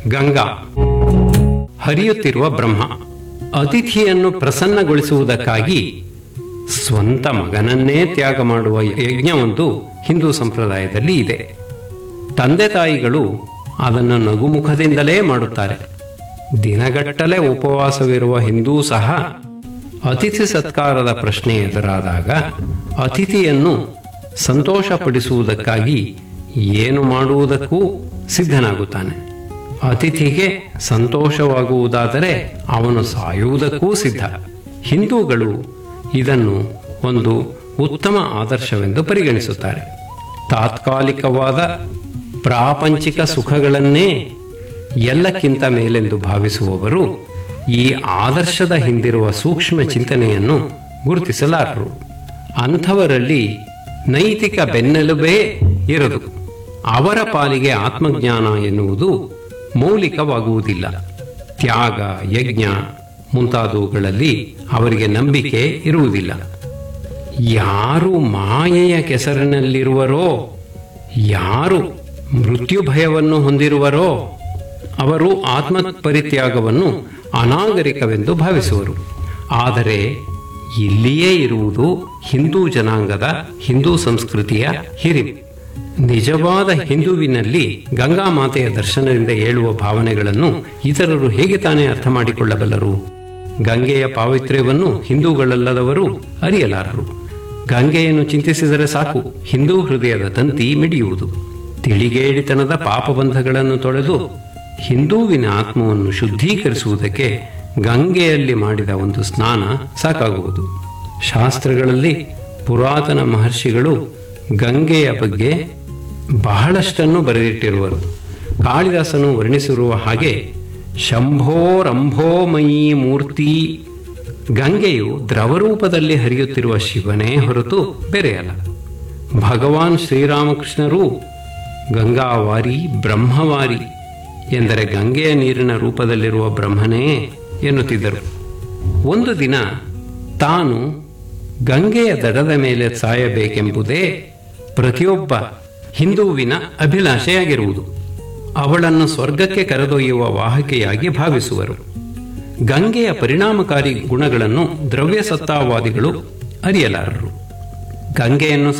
ಗಂಗಾ ಹರಿಯುತ್ತಿರುವ ಬ್ರಹ್ಮ ಅತಿಥಿಯನ್ನು ಪ್ರಸನ್ನಗೊಳಿಸುವುದಕ್ಕಾಗಿ ಸ್ವಂತ ಮಗನನ್ನೇ ತ್ಯಾಗ ಮಾಡುವ ಯಜ್ಞವೊಂದು ಹಿಂದೂ ಸಂಪ್ರದಾಯದಲ್ಲಿ ಇದೆ ತಂದೆ ತಾಯಿಗಳು ಅದನ್ನು ನಗುಮುಖದಿಂದಲೇ ಮಾಡುತ್ತಾರೆ ದಿನಗಟ್ಟಲೆ ಉಪವಾಸವಿರುವ ಹಿಂದೂ ಸಹ ಅತಿಥಿ ಸತ್ಕಾರದ ಪ್ರಶ್ನೆ ಎದುರಾದಾಗ ಅತಿಥಿಯನ್ನು ಸಂತೋಷಪಡಿಸುವುದಕ್ಕಾಗಿ ಏನು ಮಾಡುವುದಕ್ಕೂ ಸಿದ್ಧನಾಗುತ್ತಾನೆ ಅತಿಥಿಗೆ ಸಂತೋಷವಾಗುವುದಾದರೆ ಅವನು ಸಾಯುವುದಕ್ಕೂ ಸಿದ್ಧ ಹಿಂದೂಗಳು ಇದನ್ನು ಒಂದು ಉತ್ತಮ ಆದರ್ಶವೆಂದು ಪರಿಗಣಿಸುತ್ತಾರೆ ತಾತ್ಕಾಲಿಕವಾದ ಪ್ರಾಪಂಚಿಕ ಸುಖಗಳನ್ನೇ ಎಲ್ಲಕ್ಕಿಂತ ಮೇಲೆಂದು ಭಾವಿಸುವವರು ಈ ಆದರ್ಶದ ಹಿಂದಿರುವ ಸೂಕ್ಷ್ಮ ಚಿಂತನೆಯನ್ನು ಗುರುತಿಸಲಾರರು ಅಂಥವರಲ್ಲಿ ನೈತಿಕ ಬೆನ್ನೆಲುಬೇ ಇರದು ಅವರ ಪಾಲಿಗೆ ಆತ್ಮಜ್ಞಾನ ಎನ್ನುವುದು ಮೌಲಿಕವಾಗುವುದಿಲ್ಲ ತ್ಯಾಗ ಯಜ್ಞ ಮುಂತಾದವುಗಳಲ್ಲಿ ಅವರಿಗೆ ನಂಬಿಕೆ ಇರುವುದಿಲ್ಲ ಯಾರು ಮಾಯೆಯ ಕೆಸರಿನಲ್ಲಿರುವರೋ ಯಾರು ಮೃತ್ಯು ಭಯವನ್ನು ಹೊಂದಿರುವರೋ ಅವರು ಆತ್ಮ ಪರಿತ್ಯಾಗವನ್ನು ಅನಾಗರಿಕವೆಂದು ಭಾವಿಸುವರು ಆದರೆ ಇಲ್ಲಿಯೇ ಇರುವುದು ಹಿಂದೂ ಜನಾಂಗದ ಹಿಂದೂ ಸಂಸ್ಕೃತಿಯ ಹಿರಿಮೆ ನಿಜವಾದ ಹಿಂದುವಿನಲ್ಲಿ ಗಂಗಾ ಮಾತೆಯ ದರ್ಶನದಿಂದ ಏಳುವ ಭಾವನೆಗಳನ್ನು ಇತರರು ಹೇಗೆ ತಾನೇ ಅರ್ಥ ಮಾಡಿಕೊಳ್ಳಬಲ್ಲರು ಗಂಗೆಯ ಪಾವಿತ್ರ್ಯವನ್ನು ಹಿಂದೂಗಳಲ್ಲದವರು ಅರಿಯಲಾರರು ಗಂಗೆಯನ್ನು ಚಿಂತಿಸಿದರೆ ಸಾಕು ಹಿಂದೂ ಹೃದಯದ ತಂತಿ ಮಿಡಿಯುವುದು ತಿಳಿಗೇಡಿತನದ ಪಾಪಬಂಧಗಳನ್ನು ತೊಳೆದು ಹಿಂದೂವಿನ ಆತ್ಮವನ್ನು ಶುದ್ಧೀಕರಿಸುವುದಕ್ಕೆ ಗಂಗೆಯಲ್ಲಿ ಮಾಡಿದ ಒಂದು ಸ್ನಾನ ಸಾಕಾಗುವುದು ಶಾಸ್ತ್ರಗಳಲ್ಲಿ ಪುರಾತನ ಮಹರ್ಷಿಗಳು ಗಂಗೆಯ ಬಗ್ಗೆ ಬಹಳಷ್ಟನ್ನು ಬರೆದಿಟ್ಟಿರುವರು ಕಾಳಿದಾಸನು ವರ್ಣಿಸಿರುವ ಹಾಗೆ ಶಂಭೋರಂಭೋಮಯೀ ಮೂರ್ತಿ ಗಂಗೆಯು ದ್ರವರೂಪದಲ್ಲಿ ಹರಿಯುತ್ತಿರುವ ಶಿವನೇ ಹೊರತು ಬೇರೆಯಲ್ಲ ಭಗವಾನ್ ಶ್ರೀರಾಮಕೃಷ್ಣರು ಗಂಗಾವಾರಿ ಬ್ರಹ್ಮವಾರಿ ಎಂದರೆ ಗಂಗೆಯ ನೀರಿನ ರೂಪದಲ್ಲಿರುವ ಬ್ರಹ್ಮನೇ ಎನ್ನುತ್ತಿದ್ದರು ಒಂದು ದಿನ ತಾನು ಗಂಗೆಯ ದಡದ ಮೇಲೆ ಸಾಯಬೇಕೆಂಬುದೇ ಪ್ರತಿಯೊಬ್ಬ ಹಿಂದೂವಿನ ಅಭಿಲಾಷೆಯಾಗಿರುವುದು ಅವಳನ್ನು ಸ್ವರ್ಗಕ್ಕೆ ಕರೆದೊಯ್ಯುವ ವಾಹಕೆಯಾಗಿ ಭಾವಿಸುವರು ಗಂಗೆಯ ಪರಿಣಾಮಕಾರಿ ಗುಣಗಳನ್ನು ದ್ರವ್ಯ ಸತ್ತಾವಾದಿಗಳು ಅರಿಯಲಾರರು ಗಂಗೆಯನ್ನು